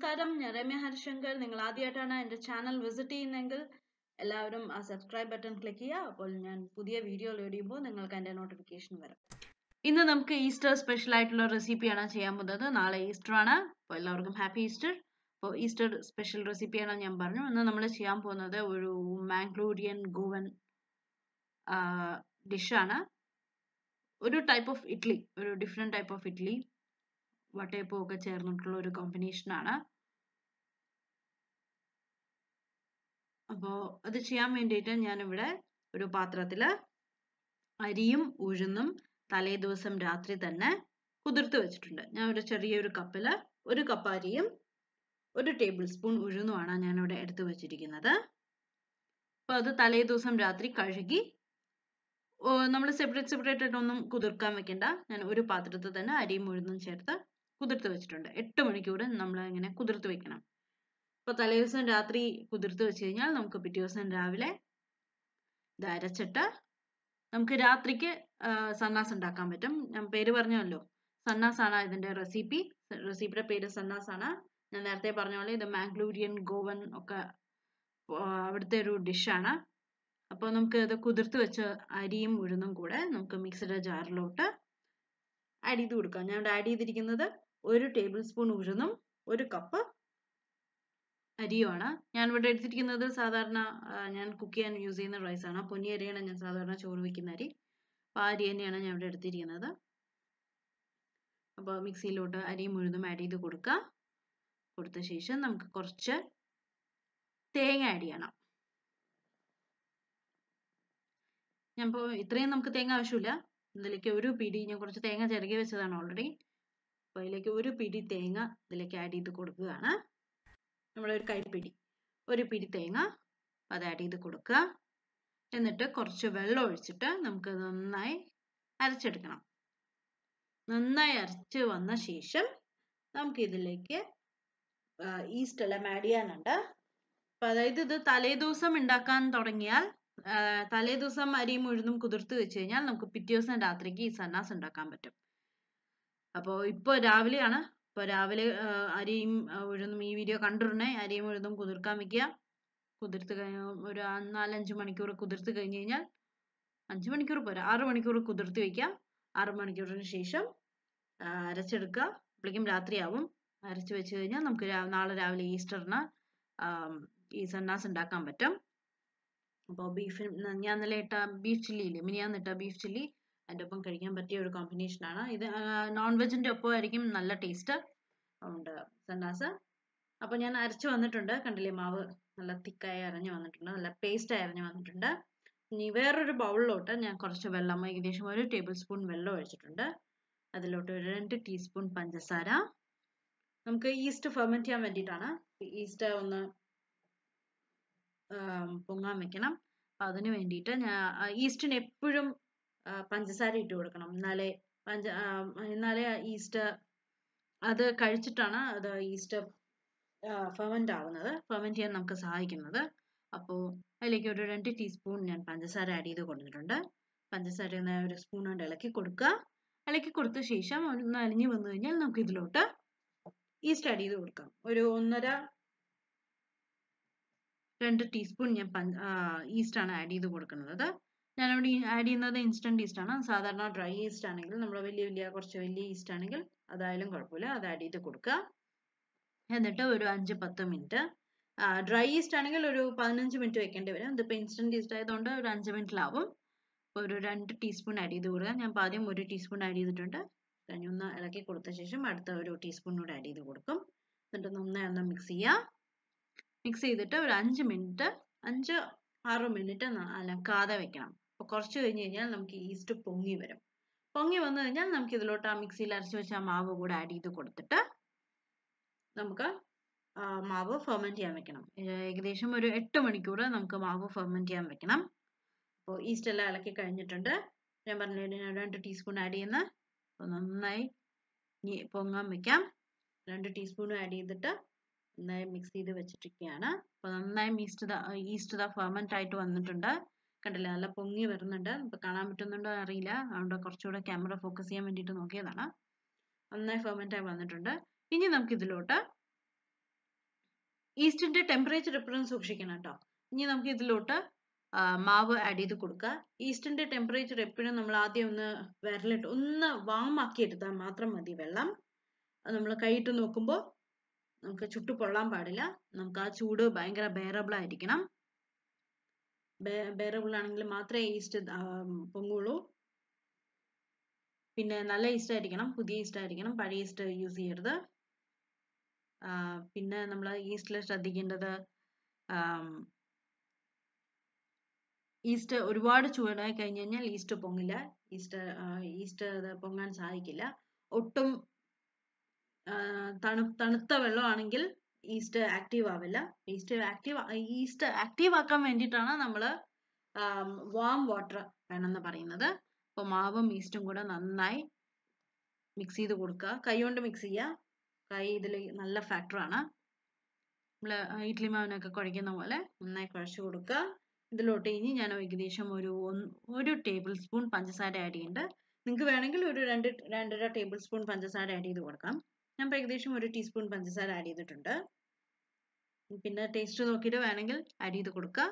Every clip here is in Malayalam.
നമസ്കാരം ഞാൻ രമ്യ ഹരിശങ്കർ നിങ്ങൾ ആദ്യമായിട്ടാണ് എൻ്റെ ചാനൽ വിസിറ്റ് ചെയ്യുന്നതെങ്കിൽ എല്ലാവരും ആ സബ്സ്ക്രൈബ് ബട്ടൺ ക്ലിക്ക് ചെയ്യുക അപ്പോൾ ഞാൻ പുതിയ വീഡിയോ ലോഡ് ചെയ്യുമ്പോൾ നിങ്ങൾക്ക് എൻ്റെ നോട്ടിഫിക്കേഷൻ വരും ഇന്ന് നമുക്ക് ഈസ്റ്റർ സ്പെഷ്യൽ ആയിട്ടുള്ള റെസിപ്പിയാണ് ചെയ്യാൻ പോകുന്നത് നാളെ ഈസ്റ്റർ ആണ് അപ്പോൾ എല്ലാവർക്കും ഹാപ്പി ഈസ്റ്റർ അപ്പോൾ ഈസ്റ്റർ സ്പെഷ്യൽ റെസിപ്പിയാണ് ഞാൻ പറഞ്ഞു ഇന്ന് നമ്മൾ ചെയ്യാൻ പോകുന്നത് ഒരു മാംഗ്ലൂരിയൻ ഗോവൻ ഡിഷാണ് ഒരു ടൈപ്പ് ഓഫ് ഇഡ്ലി ഒരു ഡിഫറെൻറ്റ് ടൈപ്പ് ഓഫ് ഇഡ്ലി വട്ടയപ്പവും ഒക്കെ ചേർന്നിട്ടുള്ള ഒരു കോമ്പിനേഷനാണ് അപ്പോൾ അത് ചെയ്യാൻ വേണ്ടിയിട്ട് ഞാനിവിടെ ഒരു പാത്രത്തിൽ അരിയും ഉഴുന്നും തലേ ദിവസം രാത്രി തന്നെ കുതിർത്ത് വെച്ചിട്ടുണ്ട് ഞാൻ ഒരു ചെറിയൊരു കപ്പിൽ ഒരു കപ്പ് അരിയും ഒരു ടേബിൾ സ്പൂൺ ഉഴുന്നുമാണ് ഞാനിവിടെ എടുത്തു വെച്ചിരിക്കുന്നത് അപ്പോൾ അത് തലേ ദിവസം രാത്രി കഴുകി നമ്മൾ സെപ്പറേറ്റ് സെപ്പറേറ്റ് ആയിട്ടൊന്നും കുതിർക്കാൻ വെക്കണ്ട ഞാൻ ഒരു പാത്രത്തിൽ തന്നെ അരിയും ഉഴുന്നും ചേർത്ത് കുതിർത്ത് വെച്ചിട്ടുണ്ട് എട്ട് മണിക്കൂർ നമ്മൾ ഇങ്ങനെ കുതിർത്ത് വെക്കണം അപ്പോൾ തലേ ദിവസം രാത്രി കുതിർത്ത് വെച്ച് കഴിഞ്ഞാൽ നമുക്ക് പിറ്റേ ദിവസം രാവിലെ ഇത് അരച്ചിട്ട് നമുക്ക് രാത്രിക്ക് സന്നാസ് ഉണ്ടാക്കാൻ പറ്റും ഞാൻ പേര് പറഞ്ഞല്ലോ സന്നാസ് ആണ് ഇതിന്റെ റെസിപ്പി റെസിപ്പിയുടെ പേര് സന്നാസ് ആണ് ഞാൻ നേരത്തെ പറഞ്ഞ പോലെ ഇത് മാംഗ്ലൂരിയൻ ഗോവൻ ഒക്കെ അവിടുത്തെ ഒരു ഡിഷാണ് അപ്പോൾ നമുക്ക് ഇത് കുതിർത്ത് വെച്ച അരിയും ഉഴുന്നും കൂടെ നമുക്ക് മിക്സിയുടെ ജാറിലോട്ട് ആഡ് ചെയ്ത് കൊടുക്കാം ഞാൻ ഇവിടെ ആഡ് ചെയ്തിരിക്കുന്നത് ഒരു ടേബിൾ സ്പൂൺ ഉഴുന്നും ഒരു കപ്പ് അരിയുമാണ് ഞാൻ ഇവിടെ എടുത്തിരിക്കുന്നത് സാധാരണ ഞാൻ കുക്ക് ചെയ്യാൻ യൂസ് ചെയ്യുന്ന റൈസാണ് പൊന്നി അരിയാണ് ഞാൻ സാധാരണ ചോറ് വയ്ക്കുന്ന അരി അപ്പോൾ ആ അരി തന്നെയാണ് ഞാൻ ഇവിടെ എടുത്തിരിക്കുന്നത് അപ്പോൾ മിക്സിയിലോട്ട് അരിയും ഉഴുന്നും ആഡ് ചെയ്ത് കൊടുക്കുക കൊടുത്ത ശേഷം നമുക്ക് കുറച്ച് തേങ്ങ ആഡ് ചെയ്യണം ഞാൻ ഇപ്പോൾ ഇത്രയും നമുക്ക് തേങ്ങ ആവശ്യമില്ല ഇതിലേക്ക് ഒരു പിടി ഞാൻ കുറച്ച് തേങ്ങ ചിരകി വെച്ചതാണ് ഓൾറെഡി അപ്പോൾ അതിലേക്ക് ഒരു പിടി തേങ്ങ ഇതിലേക്ക് ആഡ് ചെയ്ത് കൊടുക്കുകയാണ് നമ്മുടെ ഒരു കൈപ്പിടി ഒരു പിടി തേങ്ങ അത് ആഡ് ചെയ്ത് കൊടുക്കുക എന്നിട്ട് കുറച്ച് വെള്ളം ഒഴിച്ചിട്ട് നമുക്ക് നന്നായി അരച്ചെടുക്കണം നന്നായി അരച്ച് വന്ന ശേഷം നമുക്ക് ഇതിലേക്ക് ഈസ്റ്റ് എല്ലാം ആഡ് ചെയ്യാനുണ്ട് അപ്പം അതായത് ഇത് തലേ ദിവസം ഉണ്ടാക്കാൻ തുടങ്ങിയാൽ തലേ ദിവസം അരിയും ഉഴുന്നും കുതിർത്ത് വെച്ച് കഴിഞ്ഞാൽ നമുക്ക് പിറ്റേ ദിവസം രാത്രിക്ക് ഈ സന്നാസ് ഉണ്ടാക്കാൻ പറ്റും അപ്പോൾ ഇപ്പോൾ രാവിലെയാണ് ഇപ്പോൾ രാവിലെ അരിയും ഉഴുന്നും ഈ വീഡിയോ കണ്ടിരുന്നേ അരിയും ഉഴുന്നും കുതിർക്കാൻ വെക്കുക കുതിർത്ത് കഴിഞ്ഞ ഒരു നാലഞ്ച് മണിക്കൂർ കുതിർത്ത് കഴിഞ്ഞ് കഴിഞ്ഞാൽ അഞ്ച് മണിക്കൂർ പോരാ ആറ് മണിക്കൂർ കുതിർത്ത് വെക്കുക ആറ് മണിക്കൂറിന് ശേഷം അരച്ചെടുക്കുക അപ്പോഴേക്കും രാത്രിയാവും അരച്ച് വെച്ച് കഴിഞ്ഞാൽ നമുക്ക് നാളെ രാവിലെ ഈസ്റ്ററിന് ഈ സന്നാസ് ഉണ്ടാക്കാൻ പറ്റും അപ്പോൾ ബീഫ് ഞാൻ ഇന്നലെ ഇട്ട ബീഫ് ചില്ലി ഇല്ലേ മിനിയാന്ന് ഇട്ട ബീഫ് ചില്ലി അതിൻ്റെ ഒപ്പം കഴിക്കാൻ പറ്റിയ ഒരു കോമ്പിനേഷനാണ് ഇത് നോൺ വെജിൻ്റെ ഒപ്പം ആയിരിക്കും നല്ല ടേസ്റ്റ് ഉണ്ട് സന്നാസ് അപ്പോൾ ഞാൻ അരച്ച് വന്നിട്ടുണ്ട് കണ്ടില്ലേ മാവ് നല്ല തിക്കായി അരഞ്ഞു വന്നിട്ടുണ്ട് നല്ല പേസ്റ്റ് അരഞ്ഞു വന്നിട്ടുണ്ട് ഇനി വേറൊരു ബൗളിലോട്ട് ഞാൻ കുറച്ച് വെള്ളം ഏകദേശം ഒരു ടേബിൾ സ്പൂൺ വെള്ളം ഒഴിച്ചിട്ടുണ്ട് അതിലോട്ട് ഒരു രണ്ട് ടീസ്പൂൺ പഞ്ചസാര നമുക്ക് ഈസ്റ്റ് ഫെർമെൻറ്റ് ചെയ്യാൻ വേണ്ടിയിട്ടാണ് ഈസ്റ്റ് ഒന്ന് പൊങ്ങാൻ വെക്കണം അപ്പം അതിന് വേണ്ടിയിട്ട് ഞാൻ ഈസ്റ്റിന് എപ്പോഴും പഞ്ചസാര ഇട്ട് കൊടുക്കണം എന്നാലേ പഞ്ച എന്നാലേ ഈസ്റ്റ് അത് കഴിച്ചിട്ടാണ് അത് ഈസ്റ്റ് ഫെർമെൻ്റ് ആവുന്നത് ഫെർമെൻ്റ് ചെയ്യാൻ നമുക്ക് സഹായിക്കുന്നത് അപ്പോൾ അതിലേക്ക് ഒരു രണ്ട് ടീസ്പൂൺ ഞാൻ പഞ്ചസാര ആഡ് ചെയ്ത് കൊടുത്തിട്ടുണ്ട് പഞ്ചസാര ഒന്ന് ഒരു സ്പൂൺ കൊണ്ട് ഇളക്കി കൊടുക്കുക ഇളക്കി കൊടുത്ത ശേഷം ഒന്ന് അലിഞ്ഞു വന്നു കഴിഞ്ഞാൽ നമുക്ക് ഇതിലോട്ട് ഈസ്റ്റ് ആഡ് ചെയ്ത് കൊടുക്കാം ഒരു ഒന്നര രണ്ട് ടീസ്പൂൺ ഞാൻ ഈസ്റ്റ് ആണ് ആഡ് ചെയ്ത് കൊടുക്കുന്നത് ഞാനിവിടെ ആഡ് ചെയ്യുന്നത് ഇൻസ്റ്റന്റ് ഈസ്റ്റ് ആണ് സാധാരണ ഡ്രൈ ഈസ്റ്റ് ആണെങ്കിൽ നമ്മൾ വലിയ വലിയ കുറച്ച് വലിയ ഈസ്റ്റ് ആണെങ്കിൽ അതായാലും കുഴപ്പമില്ല അത് ആഡ് ചെയ്ത് കൊടുക്കുക എന്നിട്ട് ഒരു അഞ്ച് പത്ത് മിനിറ്റ് ഡ്രൈ ഈസ്റ്റ് ആണെങ്കിൽ ഒരു പതിനഞ്ച് മിനിറ്റ് വെക്കേണ്ടി വരും ഇതിപ്പോൾ ഇൻസ്റ്റന്റ് ഈസ്റ്റ് ആയതുകൊണ്ട് ഒരു അഞ്ച് മിനിറ്റിലാവും ഒരു രണ്ട് ടീസ്പൂൺ ആഡ് ചെയ്ത് കൊടുക്കുക ഞാൻ ആദ്യം ഒരു ടീസ്പൂൺ ആഡ് ചെയ്തിട്ടുണ്ട് കഴിഞ്ഞ് ഒന്ന് ഇളക്കി കൊടുത്ത ശേഷം അടുത്ത ഒരു ടീസ്പൂൺ കൂടെ ആഡ് ചെയ്ത് കൊടുക്കും എന്നിട്ട് നന്നായി ഒന്ന് മിക്സ് ചെയ്യുക മിക്സ് ചെയ്തിട്ട് ഒരു അഞ്ച് മിനിറ്റ് അഞ്ച് ആറ് മിനിറ്റ് അലക്കാതെ വെക്കണം അപ്പോൾ കുറച്ച് കഴിഞ്ഞ് കഴിഞ്ഞാൽ നമുക്ക് ഈസ്റ്റ് പൊങ്ങി വരും പൊങ്ങി വന്നു കഴിഞ്ഞാൽ നമുക്ക് ഇതിലോട്ട് ആ മിക്സിയിൽ അരച്ച് വെച്ച മാവ് കൂടെ ആഡ് ചെയ്ത് കൊടുത്തിട്ട് നമുക്ക് മാവ് ഫെർമെൻറ്റ് ചെയ്യാൻ വെക്കണം ഏകദേശം ഒരു എട്ട് മണിക്കൂർ നമുക്ക് മാവ് ഫെർമെൻറ്റ് ചെയ്യാൻ വെക്കണം അപ്പോൾ ഈസ്റ്റ് എല്ലാം ഇളക്കി കഴിഞ്ഞിട്ടുണ്ട് ഞാൻ പറഞ്ഞു രണ്ട് ടീസ്പൂൺ ആഡ് ചെയ്യുന്ന അപ്പോൾ നന്നായി പൊങ്ങാൻ വെക്കാം രണ്ട് ടീസ്പൂൺ ആഡ് ചെയ്തിട്ട് നന്നായി മിക്സ് ചെയ്ത് വെച്ചിട്ടിരിക്കുകയാണ് അപ്പോൾ നന്നായി ഈസ്റ്റ് ഈസ്റ്റ് ദ ഫെർമെൻ്റ് ആയിട്ട് വന്നിട്ടുണ്ട് കണ്ടില്ലേ നല്ല പൊങ്ങി വരുന്നുണ്ട് ഇപ്പോൾ കാണാൻ പറ്റുന്നുണ്ടോ അറിയില്ല അതുകൊണ്ട് കുറച്ചുകൂടെ ക്യാമറ ഫോക്കസ് ചെയ്യാൻ വേണ്ടിയിട്ട് നോക്കിയതാണ് നന്നായി ഫെർമെൻ്റ് ആയി വന്നിട്ടുണ്ട് ഇനി നമുക്ക് ഇതിലോട്ട് ഈസ്റ്റിന്റെ ടെമ്പറേച്ചർ എപ്പോഴും സൂക്ഷിക്കണം കേട്ടോ ഇനി നമുക്ക് ഇതിലോട്ട് ആ, മാവ് ആഡ് ചെയ്ത് കൊടുക്കുക ഈസ്റ്റിന്റെ ടെമ്പറേച്ചർ എപ്പോഴും നമ്മൾ ആദ്യം ഒന്ന് വിരലിട്ട് ഒന്ന് വാം ആക്കി എടുത്താൽ മാത്രം മതി വെള്ളം നമ്മൾ കൈയിട്ട് നോക്കുമ്പോൾ നമുക്ക് ചുട്ടു പൊള്ളാൻ പാടില്ല നമുക്ക് ആ ചൂട് ഭയങ്കര ബെയറബിൾ ആയിരിക്കണം ബെയറബിൾ ആണെങ്കിൽ മാത്രമേ ഈസ്റ്റ് പൊങ്ങുള്ളൂ പിന്നെ നല്ല ഈസ്റ്റ് ആയിരിക്കണം പുതിയ ഈസ്റ്റ് ആയിരിക്കണം പഴയ ഈസ്റ്റ് യൂസ് ചെയ്യരുത് ആ, പിന്നെ നമ്മൾ ഈസ്റ്റിൽ ശ്രദ്ധിക്കേണ്ടത് ഈസ്റ്റ് ഒരുപാട് ചൂടായി കഴിഞ്ഞ് കഴിഞ്ഞാൽ ഈസ്റ്റ് പൊങ്ങില്ല ഈസ്റ്റ് ഈസ്റ്റ് അത് പൊങ്ങാൻ സാധിക്കില്ല ഒട്ടും ആ, തണു തണുത്ത വെള്ളമാണെങ്കിൽ ഈസ്റ്റ് ആക്റ്റീവ് ആവില്ല ഈസ്റ്റ് ആക്റ്റീവ് ഈസ്റ്റ് ആക്റ്റീവ് ആക്കാൻ വേണ്ടിയിട്ടാണ് നമ്മൾ വാം വാട്ടർ വേണമെന്ന് പറയുന്നത് അപ്പോൾ മാവും ഈസ്റ്റും കൂടെ നന്നായി മിക്സ് ചെയ്ത് കൊടുക്കുക കൈ കൊണ്ട് മിക്സ് ചെയ്യുക കൈ ഇതിൽ നല്ല ഫാക്ടറാണ് നമ്മൾ ഇഡ്ലി മാവിനൊക്കെ കുഴയ്ക്കുന്ന പോലെ നന്നായി കുഴച്ച് കൊടുക്കുക ഇതിലോട്ട് ഇനി ഞാൻ ഏകദേശം ഒരു ഒന്ന് ഒരു ടേബിൾ സ്പൂൺ പഞ്ചസാര ആഡ് ചെയ്യുന്നുണ്ട് നിങ്ങൾക്ക് വേണമെങ്കിൽ ഒരു രണ്ട് രണ്ടര ടേബിൾ സ്പൂൺ പഞ്ചസാര ആഡ് ചെയ്ത് കൊടുക്കാം ഞാൻ ഇപ്പോൾ ഏകദേശം ഒരു ടീസ്പൂൺ പഞ്ചസാര ആഡ് ചെയ്തിട്ടുണ്ട് പിന്നെ ടേസ്റ്റ് നോക്കിയിട്ട് വേണമെങ്കിൽ ആഡ് ചെയ്ത് കൊടുക്കുക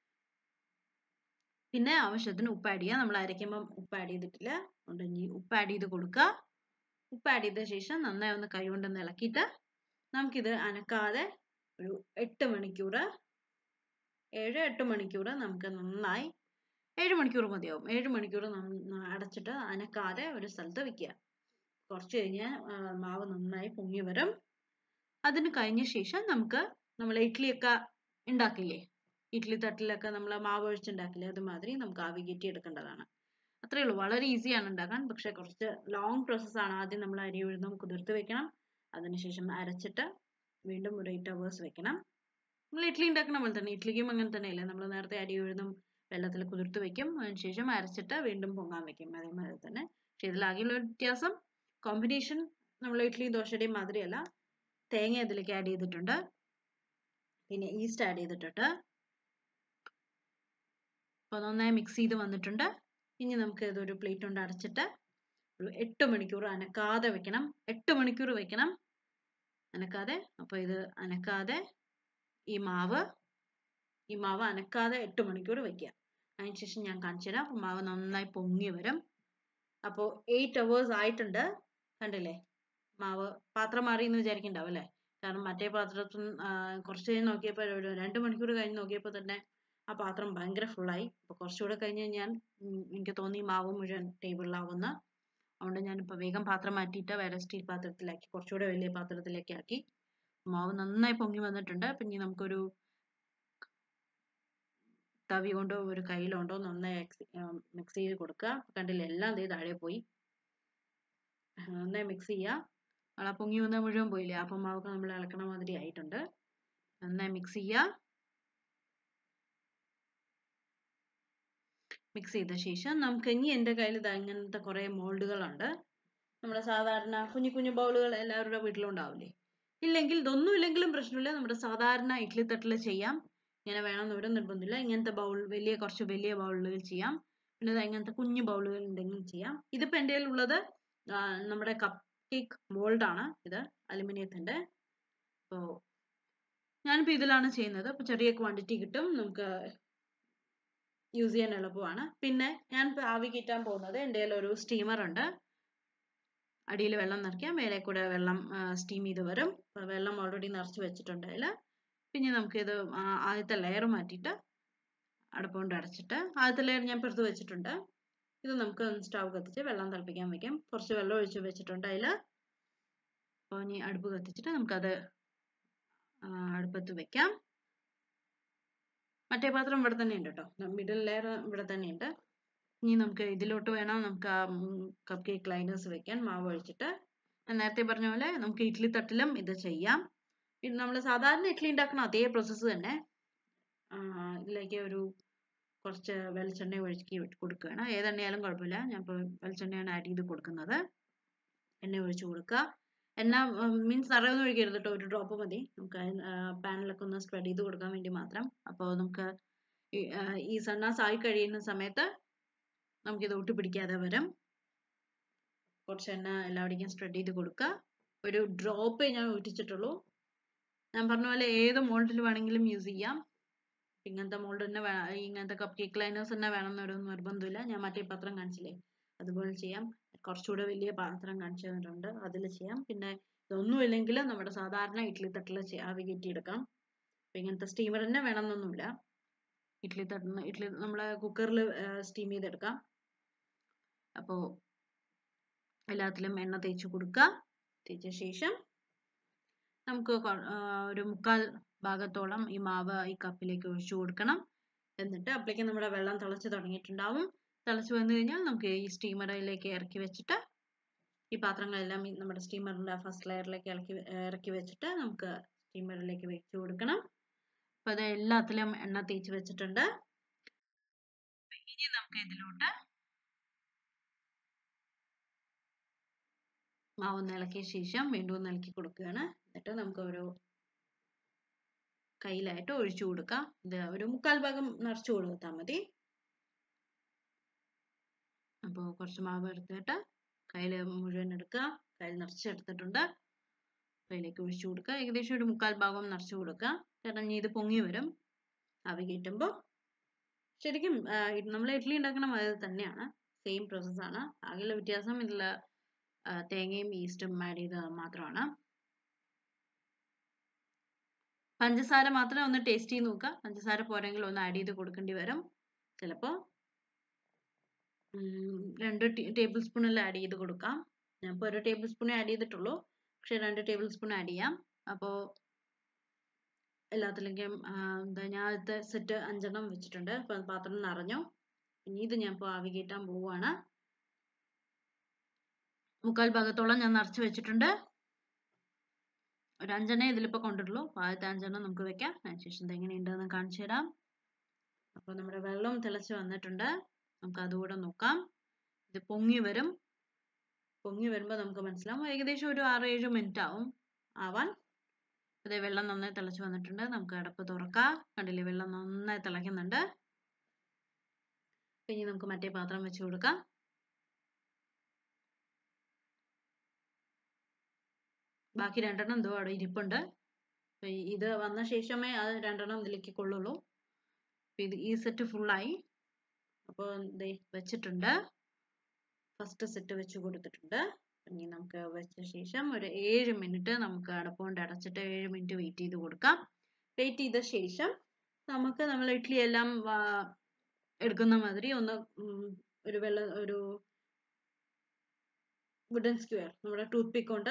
പിന്നെ ആവശ്യത്തിന് ഉപ്പ് ആഡ് ചെയ്യുക നമ്മൾ അരയ്ക്കുമ്പം ഉപ്പ് ആഡ് ചെയ്തിട്ടില്ല അതുകൊണ്ട് ഇനി ഉപ്പ് ആഡ് ചെയ്ത് കൊടുക്കുക ഉപ്പ് ആഡ് ചെയ്ത ശേഷം നന്നായി ഒന്ന് കൈ കൊണ്ടൊന്ന് ഇളക്കിയിട്ട് നമുക്കിത് അനക്കാതെ ഒരു എട്ട് മണിക്കൂർ ഏഴ് എട്ട് മണിക്കൂർ നമുക്ക് നന്നായി ഏഴ് മണിക്കൂർ മതിയാവും ഏഴ് മണിക്കൂർ അടച്ചിട്ട് അനക്കാതെ ഒരു സ്ഥലത്ത് വെക്കുക കുറച്ച് കഴിഞ്ഞ് മാവ് നന്നായി പൊങ്ങി വരും അതിന് കഴിഞ്ഞ ശേഷം നമുക്ക് നമ്മൾ ഇഡ്ഡലിയൊക്കെ ഉണ്ടാക്കില്ലേ ഇഡ്ഡലി തട്ടിലൊക്കെ നമ്മൾ മാവ് ഒഴിച്ചുണ്ടാക്കില്ലേ അതുമാതിരി നമുക്ക് ആവി കയറ്റി എടുക്കേണ്ടതാണ് അത്രേ ഉള്ളൂ വളരെ ഈസിയാണ് ഉണ്ടാക്കാൻ പക്ഷെ കുറച്ച് ലോങ് പ്രോസസ്സാണ് ആദ്യം നമ്മൾ അരി ഉഴുന്നും കുതിർത്ത് വെക്കണം അതിനുശേഷം അരച്ചിട്ട് വീണ്ടും ഒരു എയ്റ്റ് അവേഴ്സ് വെക്കണം നമ്മൾ ഇഡ്ഡലി ഉണ്ടാക്കുന്ന പോലെ തന്നെ ഇഡ്ഡലിക്കും അങ്ങനെ തന്നെയല്ലേ നമ്മൾ നേരത്തെ അരി ഉഴുന്നും വെള്ളത്തിൽ കുതിർത്ത് വെക്കും അതിനുശേഷം അരച്ചിട്ട് വീണ്ടും പൊങ്ങാൻ വെക്കും അതേമാതിരി തന്നെ പക്ഷെ ഇതിലാകെയുള്ള ഒരു വ്യത്യാസം കോമ്പിനേഷൻ നമ്മൾ ഇഡ്ഡലി ദോശയുടെയും മാതിരിയല്ല തേങ്ങ ഇതിലേക്ക് ആഡ് ചെയ്തിട്ടുണ്ട് പിന്നെ ഈസ്റ്റ് ആഡ് ചെയ്തിട്ടുണ്ട് അപ്പോൾ നന്നായി മിക്സ് ചെയ്ത് വന്നിട്ടുണ്ട് ഇനി നമുക്ക് ഇതൊരു പ്ലേറ്റ് കൊണ്ട് അടച്ചിട്ട് ഒരു എട്ട് മണിക്കൂർ അനക്കാതെ വെക്കണം എട്ട് മണിക്കൂർ വെക്കണം അനക്കാതെ അപ്പോൾ ഇത് അനക്കാതെ ഈ മാവ് ഈ മാവ് അനക്കാതെ എട്ട് മണിക്കൂർ വെക്കുക അതിനുശേഷം ഞാൻ കാണിച്ചു തരാം അപ്പോൾ മാവ് നന്നായി പൊങ്ങി വരും അപ്പോൾ എയ്റ്റ് അവേഴ്സ് ആയിട്ടുണ്ട് കണ്ടില്ലേ മാവ് പാത്രം മാറി എന്ന് വിചാരിക്കണ്ടാവും അല്ലേ കാരണം മറ്റേ പാത്രത്തിൽ കുറച്ച് കഴിഞ്ഞ് നോക്കിയപ്പോൾ ഒരു രണ്ട് മണിക്കൂർ കഴിഞ്ഞ് നോക്കിയപ്പോൾ തന്നെ ആ പാത്രം ഭയങ്കര ഫുള്ളായി അപ്പോൾ കുറച്ചുകൂടെ കഴിഞ്ഞ് ഞാൻ എനിക്ക് തോന്നി മാവ് മുഴുവൻ ടേബിളിലാവുന്ന അതുകൊണ്ട് ഞാനിപ്പോൾ വേഗം പാത്രം മാറ്റിയിട്ട് വേറെ സ്റ്റീൽ പാത്രത്തിലാക്കി കുറച്ചുകൂടെ വലിയ പാത്രത്തിലേക്ക് ആക്കി മാവ് നന്നായി പൊങ്ങി വന്നിട്ടുണ്ട് അപ്പം ഇനി നമുക്കൊരു തവി കൊണ്ടോ ഒരു കയ്യിലുണ്ടോ നന്നായി മിക്സ് ചെയ്ത് കൊടുക്കുക കണ്ടില്ല എല്ലാം ദേ താഴെ പോയി നന്നായി മിക്സ് ചെയ്യുക ആ പൊങ്ങി വന്നാൽ മുഴുവൻ പോയില്ലേ അപ്പം മാവൊക്കെ നമ്മൾ ഇളക്കണ മാതിരി ആയിട്ടുണ്ട് നന്നായി മിക്സ് ചെയ്യുക മിക്സ് ചെയ്ത ശേഷം നമുക്ക് ഇനി എൻ്റെ കയ്യിൽ ഇതാ ഇങ്ങനത്തെ കുറേ മോൾഡുകളുണ്ട് നമ്മുടെ സാധാരണ കുഞ്ഞു കുഞ്ഞു ബൗളുകൾ എല്ലാവരുടെ വീട്ടിലും ഉണ്ടാവില്ലേ ഇല്ലെങ്കിൽ ഇതൊന്നും ഇല്ലെങ്കിലും പ്രശ്നമില്ല നമ്മുടെ സാധാരണ ഇഡ്ഡലി തട്ടിൽ ചെയ്യാം ഇങ്ങനെ വേണമെന്ന് ഇവിടെ നിർബന്ധമില്ല ഇങ്ങനത്തെ ബൗൾ വലിയ കുറച്ച് വലിയ ബൗളുകൾ ചെയ്യാം പിന്നെ ഇതാ ഇങ്ങനത്തെ കുഞ്ഞു ബൗളുകൾ ഉണ്ടെങ്കിലും ചെയ്യാം ഇതിപ്പോൾ എൻ്റെ ഉള്ളത് നമ്മുടെ കപ്പ് കേക്ക് മോൾഡാണ് ഇത് അലുമിനിയത്തിൻ്റെ അപ്പോൾ ഞാനിപ്പോൾ ഇതിലാണ് ചെയ്യുന്നത് അപ്പോൾ ചെറിയ ക്വാണ്ടിറ്റി കിട്ടും നമുക്ക് യൂസ് ചെയ്യാൻ എളുപ്പമാണ് പിന്നെ ഞാൻ ആവി കയറ്റാൻ പോകുന്നത് എൻ്റെ ഒരു സ്റ്റീമർ ഉണ്ട് അടിയിൽ വെള്ളം നിറയ്ക്കാം മേലെ കൂടെ വെള്ളം സ്റ്റീം ചെയ്ത് വരും വെള്ളം ഓൾറെഡി നിറച്ച് വെച്ചിട്ടുണ്ട് അതിൽ പിന്നെ നമുക്കിത് ആദ്യത്തെ ലെയർ മാറ്റിയിട്ട് അടപ്പുകൊണ്ട് അടച്ചിട്ട് ആദ്യത്തെ ലെയർ ഞാൻ പുറത്ത് വെച്ചിട്ടുണ്ട് ഇത് നമുക്ക് സ്റ്റവ് കത്തിച്ച് വെള്ളം തിളപ്പിക്കാൻ വെക്കാം കുറച്ച് വെള്ളം ഒഴിച്ച് വെച്ചിട്ടുണ്ട് അതിൽ അപ്പോൾ ഇനി അടുപ്പ് കത്തിച്ചിട്ട് നമുക്കത് അടുപ്പത്ത് വെക്കാം മറ്റേ പാത്രം ഇവിടെ തന്നെ ഉണ്ട് കേട്ടോ മിഡിൽ ലെയർ ഇവിടെ തന്നെ ഉണ്ട് ഇനി നമുക്ക് ഇതിലോട്ട് വേണം നമുക്ക് ആ കപ്പ് കേക്ക് ലൈനേഴ്സ് വെക്കാൻ മാവ് ഒഴിച്ചിട്ട് ഞാൻ നേരത്തെ പറഞ്ഞ പോലെ നമുക്ക് ഇഡ്ഡലി തട്ടിലും ഇത് ചെയ്യാം ഇത് നമ്മൾ സാധാരണ ഇഡ്ഡലി ഉണ്ടാക്കുന്ന അതേ പ്രോസസ്സ് തന്നെ ഇതിലേക്ക് ഒരു കുറച്ച് വെളിച്ചെണ്ണ ഒഴുക്കി കൊടുക്കുകയാണ് ഏതെണ്ണയാലും കുഴപ്പമില്ല ഞാൻ ഇപ്പോൾ വെളിച്ചെണ്ണയാണ് ആഡ് ചെയ്ത് കൊടുക്കുന്നത് എണ്ണ ഒഴിച്ച് കൊടുക്കുക എണ്ണ മീൻസ് നിറയൊന്നും ഒഴിക്കരുത് കേട്ടോ ഒരു ഡ്രോപ്പ് മതി നമുക്ക് പാനിലൊക്കെ ഒന്ന് സ്പ്രെഡ് ചെയ്ത് കൊടുക്കാൻ വേണ്ടി മാത്രം അപ്പോൾ നമുക്ക് ഈ സണ്ണാസ് ആയി കഴിയുന്ന സമയത്ത് നമുക്കിത് ഒട്ടി പിടിക്കാതെ വരും കുറച്ച് എണ്ണ എല്ലാവിടേക്കും സ്പ്രെഡ് ചെയ്ത് കൊടുക്കുക ഒരു ഡ്രോപ്പേ ഞാൻ ഒറ്റിച്ചിട്ടുള്ളൂ ഞാൻ പറഞ്ഞ പോലെ ഏത് മോൾഡിൽ വേണമെങ്കിലും യൂസ് ചെയ്യാം ഇങ്ങനത്തെ മോൾഡ് തന്നെ വേ ഇങ്ങനത്തെ കപ്പ് കേക്ക് ലൈനേഴ്സ് തന്നെ വേണമെന്നൊരു നിർബന്ധമില്ല ഞാൻ മറ്റേ പാത്രം കാണിച്ചില്ലേ അതുപോലെ ചെയ്യാം കുറച്ചുകൂടെ വലിയ പാത്രം കാണിച്ചു തന്നിട്ടുണ്ട് അതിൽ ചെയ്യാം പിന്നെ ഇതൊന്നും ഇല്ലെങ്കിൽ നമ്മുടെ സാധാരണ ഇഡ്ഡലി തട്ടിൽ ആവി കയറ്റി എടുക്കാം അപ്പം ഇങ്ങനത്തെ സ്റ്റീമർ തന്നെ വേണമെന്നൊന്നുമില്ല ഇഡ്ഡലി തട്ടിന് ഇഡ്ഡലി നമ്മളെ കുക്കറിൽ സ്റ്റീം ചെയ്തെടുക്കാം അപ്പോൾ എല്ലാത്തിലും എണ്ണ തേച്ച് കൊടുക്കുക തേച്ച ശേഷം നമുക്ക് ഒരു മുക്കാൽ ഭാഗത്തോളം ഈ മാവ് ഈ കപ്പിലേക്ക് ഒഴിച്ചു കൊടുക്കണം എന്നിട്ട് അപ്പോഴേക്കും നമ്മുടെ വെള്ളം തിളച്ച് തുടങ്ങിയിട്ടുണ്ടാവും തിളച്ച് വന്നു കഴിഞ്ഞാൽ നമുക്ക് ഈ സ്റ്റീമറിലേക്ക് ഇറക്കി വെച്ചിട്ട് ഈ പാത്രങ്ങളെല്ലാം നമ്മുടെ സ്റ്റീമറിൻ്റെ ഫസ്റ്റ് ലെയറിലേക്ക് ഇറക്കി ഇറക്കി വെച്ചിട്ട് നമുക്ക് സ്റ്റീമറിലേക്ക് വെച്ച് കൊടുക്കണം അപ്പോൾ അത് എല്ലാത്തിലും എണ്ണ തേച്ച് വെച്ചിട്ടുണ്ട് ഇനി നമുക്ക് ഇതിലോട്ട് മാവ് ഒന്ന് ഇളക്കിയ ശേഷം വീണ്ടും ഒന്ന് ഇളക്കി കൊടുക്കുകയാണ് എന്നിട്ട് നമുക്ക് ഒരു കയ്യിലായിട്ട് ഒഴിച്ചു കൊടുക്കാം ഇത് ഒരു മുക്കാൽ ഭാഗം നിറച്ചു കൊടുത്താൽ മതി അപ്പോൾ കുറച്ച് മാവ് എടുത്തിട്ട് കയ്യിൽ മുഴുവൻ എടുക്കുക കയ്യിൽ നിറച്ചെടുത്തിട്ടുണ്ട് കയ്യിലേക്ക് ഒഴിച്ചു കൊടുക്കുക ഏകദേശം ഒരു മുക്കാൽ ഭാഗം നിറച്ചു കൊടുക്കുക കാരണം ഇനി ഇത് പൊങ്ങി വരും ആവി കയറ്റുമ്പോൾ ശരിക്കും നമ്മൾ ഇഡ്ഡലി ഉണ്ടാക്കുന്ന മാതിരി തന്നെയാണ് സെയിം പ്രോസസ്സാണ് ആകെയുള്ള വ്യത്യാസം ഇതിൽ തേങ്ങയും ഈസ്റ്റും ആഡ് ചെയ്തത് മാത്രമാണ് പഞ്ചസാര മാത്രം ഒന്ന് ടേസ്റ്റ് ചെയ്ത് നോക്കുക പഞ്ചസാര പോരെങ്കിൽ ഒന്ന് ആഡ് ചെയ്ത് കൊടുക്കേണ്ടി വരും ചിലപ്പോൾ രണ്ട് ടേബിൾ സ്പൂണെല്ലാം ആഡ് ചെയ്ത് കൊടുക്കാം ഞാനിപ്പോൾ ഒരു ടേബിൾ സ്പൂണേ ആഡ് ചെയ്തിട്ടുള്ളൂ പക്ഷേ രണ്ട് ടേബിൾ സ്പൂൺ ആഡ് ചെയ്യാം അപ്പോൾ എല്ലാത്തിലേക്കും എന്താ ഞാനത്തെ സെറ്റ് അഞ്ചെണ്ണം വെച്ചിട്ടുണ്ട് അപ്പം പാത്രം നിറഞ്ഞു ഇനി ഇത് ഞാൻ ഇപ്പോൾ ആവി കയറ്റാൻ പോവുകയാണ് മുക്കാൽ ഭാഗത്തോളം ഞാൻ നിറച്ച് വെച്ചിട്ടുണ്ട് ഒരു അഞ്ചെണ്ണേ ഇതിലിപ്പോൾ കൊണ്ടിട്ടുള്ളൂ ആദ്യത്തെ അഞ്ചെണ്ണം നമുക്ക് വെക്കാം അതിനുശേഷം ഇത് എങ്ങനെയുണ്ടെന്ന് കാണിച്ചു തരാം അപ്പോൾ നമ്മുടെ വെള്ളം തിളച്ച് വന്നിട്ടുണ്ട് നമുക്ക് അതുകൂടെ നോക്കാം ഇത് പൊങ്ങി വരും പൊങ്ങി വരുമ്പോൾ നമുക്ക് മനസ്സിലാവും ഏകദേശം ഒരു ആറ് ഏഴ് മിനിറ്റ് ആവും ആവാൻ അതേ വെള്ളം നന്നായി തിളച്ച് വന്നിട്ടുണ്ട് നമുക്ക് അടപ്പ് തുറക്കാം കണ്ടില്ലേ വെള്ളം നന്നായി തിളയ്ക്കുന്നുണ്ട് ഇനി നമുക്ക് മറ്റേ പാത്രം വെച്ച് കൊടുക്കാം ബാക്കി രണ്ടെണ്ണം എന്തോ അവിടെ ഇരിപ്പുണ്ട് ഇത് വന്ന ശേഷമേ അത് രണ്ടെണ്ണം ഇതിലേക്ക് കൊള്ളുള്ളൂ ഇത് ഈ സെറ്റ് ഫുള്ളായി അപ്പോൾ ദേ വെച്ചിട്ടുണ്ട് ഫസ്റ്റ് സെറ്റ് വെച്ച് കൊടുത്തിട്ടുണ്ട് ഇനി നമുക്ക് വെച്ച ശേഷം ഒരു ഏഴ് മിനിറ്റ് നമുക്ക് അടപ്പുകൊണ്ട് അടച്ചിട്ട് ഏഴ് മിനിറ്റ് വെയിറ്റ് ചെയ്ത് കൊടുക്കാം വെയിറ്റ് ചെയ്ത ശേഷം നമുക്ക് നമ്മൾ ഇഡ്ഡലി എല്ലാം എടുക്കുന്ന മാതിരി ഒന്ന് ഒരു വെള്ള ഒരു വുഡൻ സ്ക്വയർ നമ്മുടെ ടൂത്ത് പിക്ക് കൊണ്ട്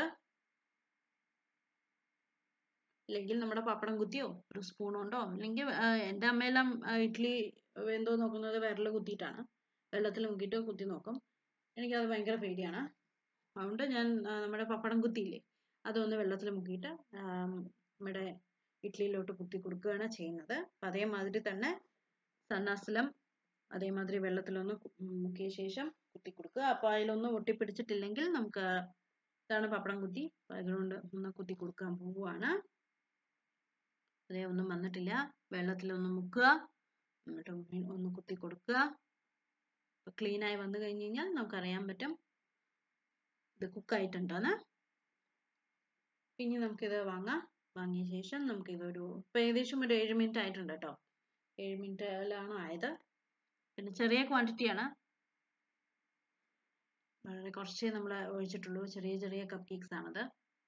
അല്ലെങ്കിൽ നമ്മുടെ പപ്പടം കുത്തിയോ ഒരു സ്പൂൺ കൊണ്ടോ അല്ലെങ്കിൽ എൻ്റെ അമ്മയെല്ലാം ഇഡ്ഡലി എന്തോ നോക്കുന്നത് വിരൽ കുത്തിയിട്ടാണ് വെള്ളത്തിൽ മുക്കിയിട്ട് കുത്തി നോക്കും എനിക്കത് ഭയങ്കര പേടിയാണ് അതുകൊണ്ട് ഞാൻ നമ്മുടെ പപ്പടം കുത്തിയില്ലേ അതൊന്ന് വെള്ളത്തിൽ മുക്കിയിട്ട് നമ്മുടെ ഇഡ്ഡലിയിലോട്ട് കുത്തി കൊടുക്കുകയാണ് ചെയ്യുന്നത് അപ്പം അതേമാതിരി തന്നെ സന്നാസിലും അതേമാതിരി വെള്ളത്തിലൊന്ന് മുക്കിയ ശേഷം കുത്തി കൊടുക്കുക അപ്പോൾ അതിലൊന്നും ഒട്ടിപ്പിടിച്ചിട്ടില്ലെങ്കിൽ നമുക്ക് ഇതാണ് പപ്പടം കുത്തി അതുകൊണ്ട് ഒന്ന് കുത്തി കൊടുക്കാൻ പോവുകയാണ് അതേ ഒന്നും വന്നിട്ടില്ല വെള്ളത്തിലൊന്ന് മുക്കുക എന്നിട്ട് ഒന്ന് കുത്തി കൊടുക്കുക ക്ലീൻ ആയി വന്നു കഴിഞ്ഞ് കഴിഞ്ഞാൽ നമുക്ക് അറിയാൻ പറ്റും ഇത് കുക്കായിട്ടുണ്ടെന്ന് ഇനി നമുക്കിത് വാങ്ങാം വാങ്ങിയ ശേഷം നമുക്കിതൊരു ഇപ്പം ഏകദേശം ഒരു ഏഴ് മിനിറ്റ് ആയിട്ടുണ്ട് കേട്ടോ ഏഴ് മിനിറ്റിലാണ് ആയത് പിന്നെ ചെറിയ ക്വാണ്ടിറ്റിയാണ് വളരെ കുറച്ചേ നമ്മൾ ഒഴിച്ചിട്ടുള്ളൂ ചെറിയ ചെറിയ കപ്പ് കേക്ക്സ് ആണത്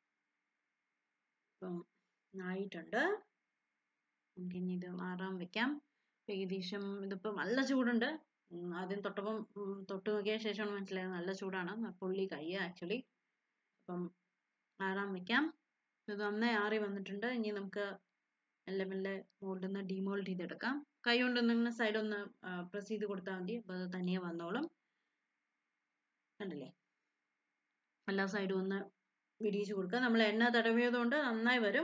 അപ്പം ആയിട്ടുണ്ട് നമുക്കിനി ഇത് മാറാൻ വെക്കാം ഏകദേശം ഇതിപ്പോൾ നല്ല ചൂടുണ്ട് ആദ്യം തൊട്ടപ്പം തൊട്ട് നോക്കിയ ശേഷമാണ് മനസ്സിലായത് നല്ല ചൂടാണ് പുള്ളി കൈ ആക്ച്വലി അപ്പം ആറാൻ വെക്കാം ഇത് നന്നായി ആറി വന്നിട്ടുണ്ട് ഇനി നമുക്ക് മെല്ലെ മെല്ലെ മോൾഡിൽ നിന്ന് ഡിമോൾഡ് ചെയ്തെടുക്കാം കൈ കൊണ്ട് ഇങ്ങനെ സൈഡ് ഒന്ന് പ്രസ് ചെയ്ത് കൊടുത്താൽ മതി അപ്പോൾ അത് തനിയെ വന്നോളും കണ്ടില്ലേ എല്ലാ സൈഡും ഒന്ന് വിടിയിച്ച് കൊടുക്കുക നമ്മൾ എണ്ണ തടവിയത് കൊണ്ട് നന്നായി വരും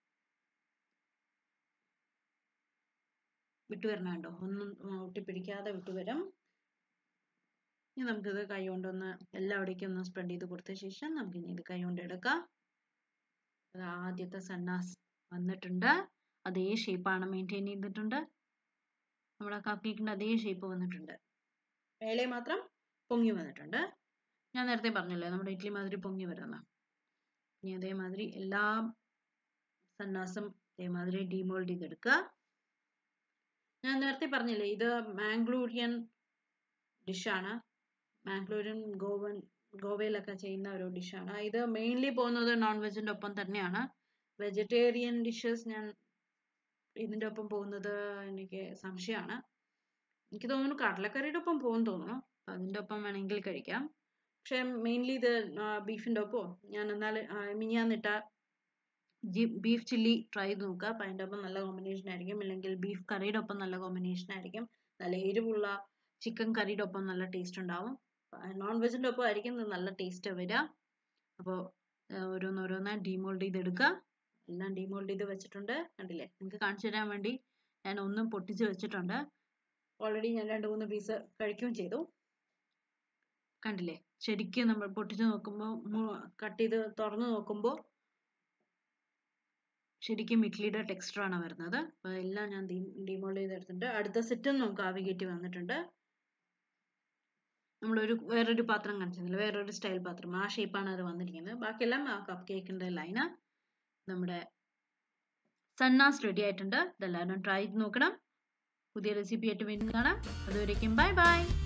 വിട്ടുവരണം കേട്ടോ ഒന്നും ഒട്ടിപ്പിടിക്കാതെ വിട്ടുവരും ഇനി നമുക്കിത് കൈ കൊണ്ടൊന്ന് എല്ലാവിടേക്കും ഒന്ന് സ്പ്രെഡ് ചെയ്ത് കൊടുത്ത ശേഷം നമുക്ക് ഇനി ഇത് കൈ കൊണ്ട് എടുക്കാം അത് ആദ്യത്തെ സന്നാസ് വന്നിട്ടുണ്ട് അതേ ഷേപ്പാണ് മെയിൻറ്റെയിൻ ചെയ്തിട്ടുണ്ട് നമ്മുടെ കപ്പ് കേക്കിൻ്റെ അതേ ഷേപ്പ് വന്നിട്ടുണ്ട് മേലെ മാത്രം പൊങ്ങി വന്നിട്ടുണ്ട് ഞാൻ നേരത്തെ പറഞ്ഞല്ലോ നമ്മുടെ ഇഡ്ഡലി മാതിരി പൊങ്ങി വരുന്ന ഇനി അതേമാതിരി എല്ലാ സന്നാസം ഇതേമാതിരി ഡീമോൾഡ് ചെയ്തെടുക്കുക ഞാൻ നേരത്തെ പറഞ്ഞില്ലേ ഇത് മാംഗ്ലൂരിയൻ ഡിഷാണ് മാംഗ്ലൂരിയൻ ഗോവൻ ഗോവയിലൊക്കെ ചെയ്യുന്ന ഒരു ഡിഷാണ് ഇത് മെയിൻലി പോകുന്നത് നോൺ വെജിന്റെ ഒപ്പം തന്നെയാണ് വെജിറ്റേറിയൻ ഡിഷസ് ഞാൻ ഇതിന്റെ ഒപ്പം പോകുന്നത് എനിക്ക് സംശയമാണ് എനിക്ക് തോന്നുന്നു കടലക്കറിയുടെ ഒപ്പം പോകും തോന്നുന്നു അതിന്റെ ഒപ്പം വേണമെങ്കിൽ കഴിക്കാം പക്ഷെ മെയിൻലി ഇത് ബീഫിന്റെ ഒപ്പോ ഞാൻ എന്നാൽ മിനിയാന്നിട്ട ബീഫ് ചില്ലി ട്രൈ ചെയ്ത് നോക്കുക അപ്പം അതിൻ്റെ ഒപ്പം നല്ല കോമ്പിനേഷൻ ആയിരിക്കും അല്ലെങ്കിൽ ബീഫ് കറിയുടെ ഒപ്പം നല്ല കോമ്പിനേഷൻ ആയിരിക്കും നല്ല എരിവുള്ള ചിക്കൻ കറിയുടെ ഒപ്പം നല്ല ടേസ്റ്റ് ഉണ്ടാവും നോൺ വെജിന്റെ ഒപ്പം ആയിരിക്കും ഇത് നല്ല ടേസ്റ്റ് വരിക അപ്പോൾ ഓരോന്നോരോന്ന് ഡീമോൾഡ് ചെയ്തെടുക്കുക എല്ലാം ഡീമോൾഡ് ചെയ്ത് വെച്ചിട്ടുണ്ട് കണ്ടില്ലേ നിങ്ങൾക്ക് കാണിച്ചു തരാൻ വേണ്ടി ഞാൻ ഒന്നും പൊട്ടിച്ച് വെച്ചിട്ടുണ്ട് ഓൾറെഡി ഞാൻ രണ്ട് മൂന്ന് പീസ് കഴിക്കുകയും ചെയ്തു കണ്ടില്ലേ ശരിക്കും നമ്മൾ പൊട്ടിച്ച് നോക്കുമ്പോൾ കട്ട് ചെയ്ത് തുറന്ന് നോക്കുമ്പോൾ ശരിക്കും ഇഡ്ഡലിയുടെ ടെക്സ്ചർ ആണ് വരുന്നത് അപ്പോൾ എല്ലാം ഞാൻ ഡിമോൾഡ് ചെയ്തെടുത്തിട്ടുണ്ട് അടുത്ത സെറ്റും നമുക്ക് ആവി കയറ്റി വന്നിട്ടുണ്ട് നമ്മളൊരു വേറൊരു പാത്രം കാണിച്ചിരുന്നില്ല വേറൊരു സ്റ്റൈൽ പാത്രം ആ ഷേപ്പാണ് അത് വന്നിരിക്കുന്നത് ബാക്കിയെല്ലാം ആ കപ്പ് കേക്കിൻ്റെ ലൈന് നമ്മുടെ സന്നാസ് റെഡി ആയിട്ടുണ്ട് ഇതെല്ലാവരും ട്രൈ ചെയ്ത് നോക്കണം പുതിയ റെസിപ്പി ആയിട്ട് വീണ്ടും കാണാം അതുവരേക്കും ബൈ ബൈ